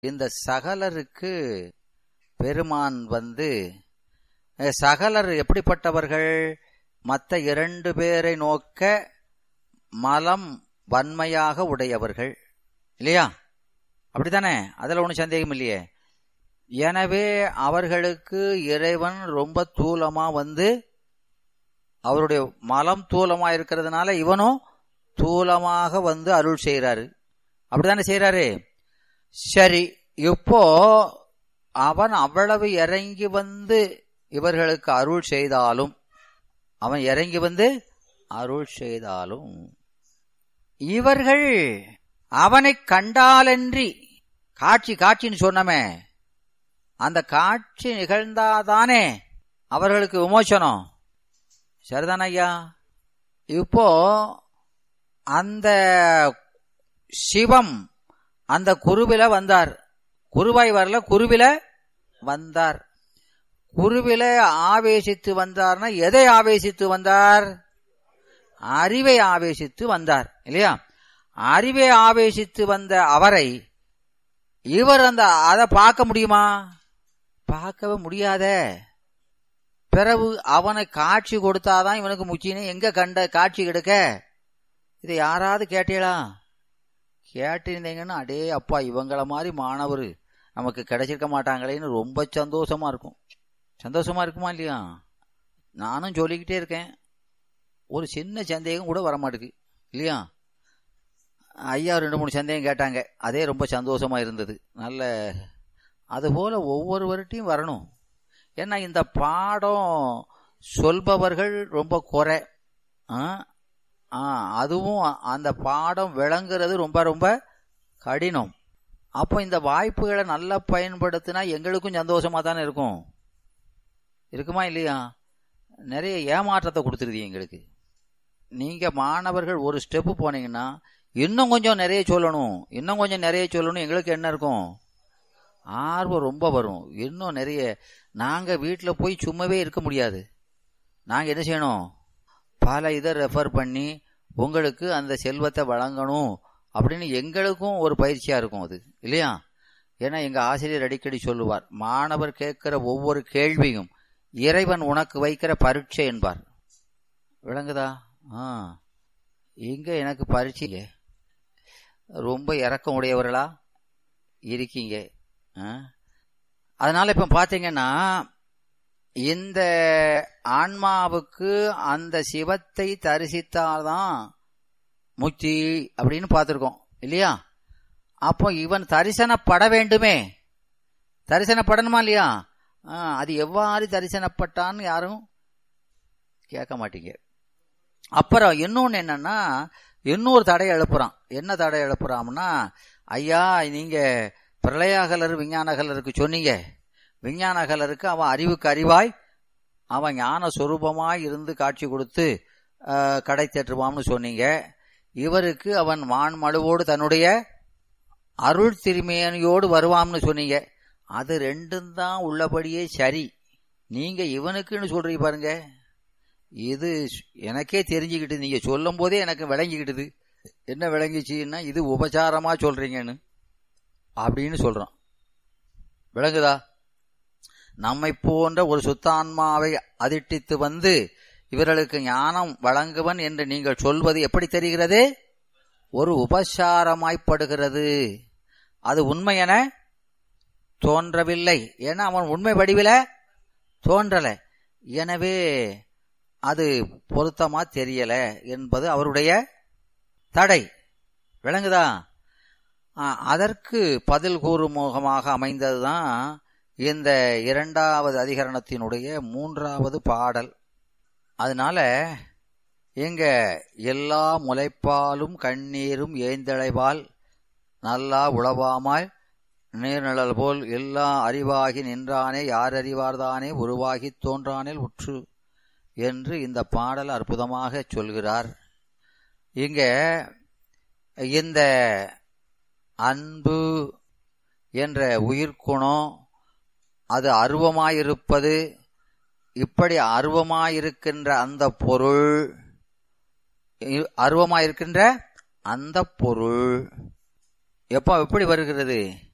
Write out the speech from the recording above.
இந்த சகலருக்கு பெருமான் வந்து அஹ், சகலர் எப்படிப்பட்டவர்கள் மற்ற இரண்டு பேரை நோக்க மலம் வன்மையாக உடையவர்கள் இல்லையா அப்படித்தானே அதுல ஒன்றும் சந்தேகம் இல்லையே எனவே அவர்களுக்கு இறைவன் ரொம்ப தூலமா வந்து அவருடைய மலம் தூலமா இருக்கிறதுனால இவனும் தூலமாக வந்து அருள் செய்யறாரு அப்படித்தானே செய்யறாரு சரி இப்போ அவன் அவ்வளவு இறங்கி வந்து இவர்களுக்கு அருள் செய்தாலும் அவன் இறங்கி வந்து அருள் செய்தாலும் இவர்கள் அவனை கண்டாலன்றி காட்சி காட்சின்னு சொன்னமே அந்த காட்சி நிகழ்ந்தாதானே அவர்களுக்கு விமோசனம் சரிதான ஐயா இப்போ அந்த சிவம் அந்த குருவில வந்தார் குருவாய் வரல குருவில வந்தார் குருவில ஆவேசித்து வந்தார்னா எதை ஆவேசித்து வந்தார் அறிவை ஆவேசித்து வந்தார் இல்லையா அறிவை ஆவேசித்து வந்த அவரை இவர் அந்த அதை பார்க்க முடியுமா பார்க்கவே முடியாதே பிறகு அவனை காட்சி கொடுத்தாதான் இவனுக்கு முக்கியம் எங்க கண்ட காட்சி கிடைக்க இதை யாராவது கேட்டீங்களா கேட்டிருந்தீங்கன்னா அடே அப்பா இவங்கள மாதிரி மாணவர் நமக்கு கிடைச்சிருக்க மாட்டாங்களேன்னு ரொம்ப சந்தோஷமா இருக்கும் சந்தோஷமா இருக்குமா இல்லையா நானும் சொல்லிக்கிட்டே இருக்கேன் ஒரு சின்ன சந்தேகம் கூட வரமாட்டேங்குது இல்லையா ஐயா ரெண்டு மூணு சந்தேகம் கேட்டாங்க அதே ரொம்ப சந்தோஷமா இருந்தது நல்ல அதுபோல ஒவ்வொருவர்கிட்டையும் வரணும் ஏன்னா இந்த பாடம் சொல்பவர்கள் ரொம்ப குறை ஆ, ஆ, அதுவும் அந்த பாடம் விளங்குறது ரொம்ப ரொம்ப கடினம் அப்போ இந்த வாய்ப்புகளை நல்லா பயன்படுத்தினா எங்களுக்கும் சந்தோஷமா தானே இருக்கும் இருக்குமா இல்லையா நிறைய ஏமாற்றத்தை கொடுத்துருது எங்களுக்கு நீங்க மாணவர்கள் ஒரு ஸ்டெப்பு போனீங்கன்னா இன்னும் கொஞ்சம் நிறைய சொல்லணும் இன்னும் கொஞ்சம் நிறைய சொல்லணும் எங்களுக்கு என்ன இருக்கும் ஆர்வம் ரொம்ப வரும் இன்னும் நிறைய நாங்க வீட்டில் போய் சும்மாவே இருக்க முடியாது நாங்க என்ன செய்யணும் பல இதை ரெஃபர் பண்ணி உங்களுக்கு அந்த செல்வத்தை வழங்கணும் அப்படின்னு எங்களுக்கும் ஒரு பயிற்சியா இருக்கும் அது இல்லையா ஏன்னா எங்க ஆசிரியர் அடிக்கடி சொல்லுவார் மாணவர் கேட்கிற ஒவ்வொரு கேள்வியும் இறைவன் உனக்கு வைக்கிற பரீட்சை என்பார் விளங்குதா ஆ இங்க எனக்கு பரீட்சை ரொம்ப இறக்கம் உடையவர்களா இருக்கீங்க ஆ? அதனால இப்ப பாத்தீங்கன்னா இந்த ஆன்மாவுக்கு அந்த சிவத்தை தரிசித்தால்தான் முக்தி அப்படின்னு பார்த்திருக்கோம் இல்லையா அப்போ இவன் தரிசனப்பட வேண்டுமே தரிசனப்படணுமா இல்லையா ஆ, அது எவ்வாறு தரிசனப்பட்டான்னு யாரும் கேட்க மாட்டீங்க அப்புறம் இன்னொன்னு என்னன்னா இன்னொரு தடை எழுப்புறான் என்ன தடை எழுப்புறான்னா ஐயா நீங்க பிரளயாகலர் விஞ்ஞானகலருக்கு சொன்னீங்க விஞ்ஞானகலருக்கு அவன் அறிவுக்கு அறிவாய் அவன் ஞான சொரூபமாய் இருந்து காட்சி கொடுத்து ஆஹ், கடை தேற்றுவான்னு சொன்னீங்க இவருக்கு அவன் வான்மழுவோடு தன்னுடைய அருள் திருமேனியோடு வருவான்னு சொன்னீங்க அது ரெண்டும் தான் உள்ளபடியே சரி நீங்க இவனுக்குன்னு சொல்றீங்க பாருங்க இது எனக்கே தெரிஞ்சுக்கிட்டு நீங்க சொல்லும் போதே எனக்கு விளங்கிக்கிட்டுது என்ன விளங்கிச்சுன்னா இது உபசாரமா சொல்றீங்கன்னு அப்படின்னு சொல்றான் விளங்குதா நம்மை போன்ற ஒரு சுத்தான்மாவை அதிட்டித்து வந்து இவர்களுக்கு ஞானம் வழங்குவன் என்று நீங்கள் சொல்வது எப்படி தெரிகிறது ஒரு உபசாரமாய்ப்படுகிறது அது உண்மை என தோன்றவில்லை ஏன்னா அவன் உண்மை வடிவில தோன்றல எனவே அது பொருத்தமா தெரியல என்பது அவருடைய தடை விளங்குதா ஆ, அதற்கு பதில் கூறும் முகமாக அமைந்ததுதான் இந்த இரண்டாவது அதிகரணத்தினுடைய மூன்றாவது பாடல் அதனால எங்க எல்லா முளைப்பாலும் கண்ணீரும் ஏந்தழைவால் நல்லா உளவாமாய் நீர்நிழல் போல் எல்லா அறிவாகி நின்றானே யார் அறிவார்தானே உருவாகித் தோன்றானேல் உற்று என்று இந்த பாடல் அற்புதமாக சொல்கிறார் இங்க இந்த அன்பு என்ற உயிர்க்குணம் அது அருவமாயிருப்பது இப்படி அருவமாயிருக்கின்ற அந்த பொருள் இ- அருவமாயிருக்கின்ற அந்த பொருள் எப்போ எப்படி வருகிறது